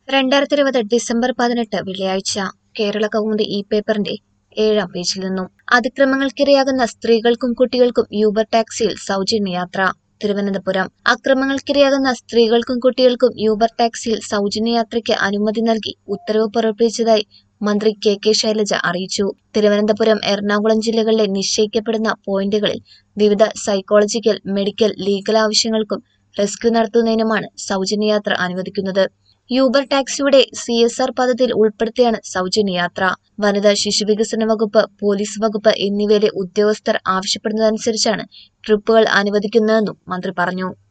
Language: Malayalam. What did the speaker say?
രണ്ടായിരത്തി ഇരുപത് ഡിസംബർ പതിനെട്ട് വെള്ളിയാഴ്ച കേരള കൗമുദി ഇ പേപ്പറിന്റെ ഏഴാം പേജിൽ നിന്നും അതിക്രമങ്ങൾക്കിരയാകുന്ന സ്ത്രീകൾക്കും കുട്ടികൾക്കും യൂബർ ടാക്സിയിൽ സൗജന്യ യാത്ര തിരുവനന്തപുരം അക്രമങ്ങൾക്കിരയാകുന്ന സ്ത്രീകൾക്കും കുട്ടികൾക്കും യൂബർ ടാക്സിയിൽ സൗജന്യ യാത്രയ്ക്ക് അനുമതി നൽകി ഉത്തരവ് പുറപ്പെടുവിച്ചതായി മന്ത്രി കെ കെ ശൈലജ അറിയിച്ചു തിരുവനന്തപുരം എറണാകുളം ജില്ലകളിലെ നിശ്ചയിക്കപ്പെടുന്ന പോയിന്റുകളിൽ വിവിധ സൈക്കോളജിക്കൽ മെഡിക്കൽ ലീഗൽ ആവശ്യങ്ങൾക്കും റെസ്ക്യൂ നടത്തുന്നതിനുമാണ് സൗജന്യ യാത്ര അനുവദിക്കുന്നത് യൂബർ ടാക്സിയുടെ സി എസ് ആർ പദ്ധതിയിൽ ഉൾപ്പെടുത്തിയാണ് സൗജന്യ യാത്ര വനിതാ ശിശുവികസന വകുപ്പ് പോലീസ് വകുപ്പ് എന്നിവയിലെ ഉദ്യോഗസ്ഥർ ആവശ്യപ്പെടുന്നതനുസരിച്ചാണ് ട്രിപ്പുകൾ അനുവദിക്കുന്നതെന്നും മന്ത്രി പറഞ്ഞു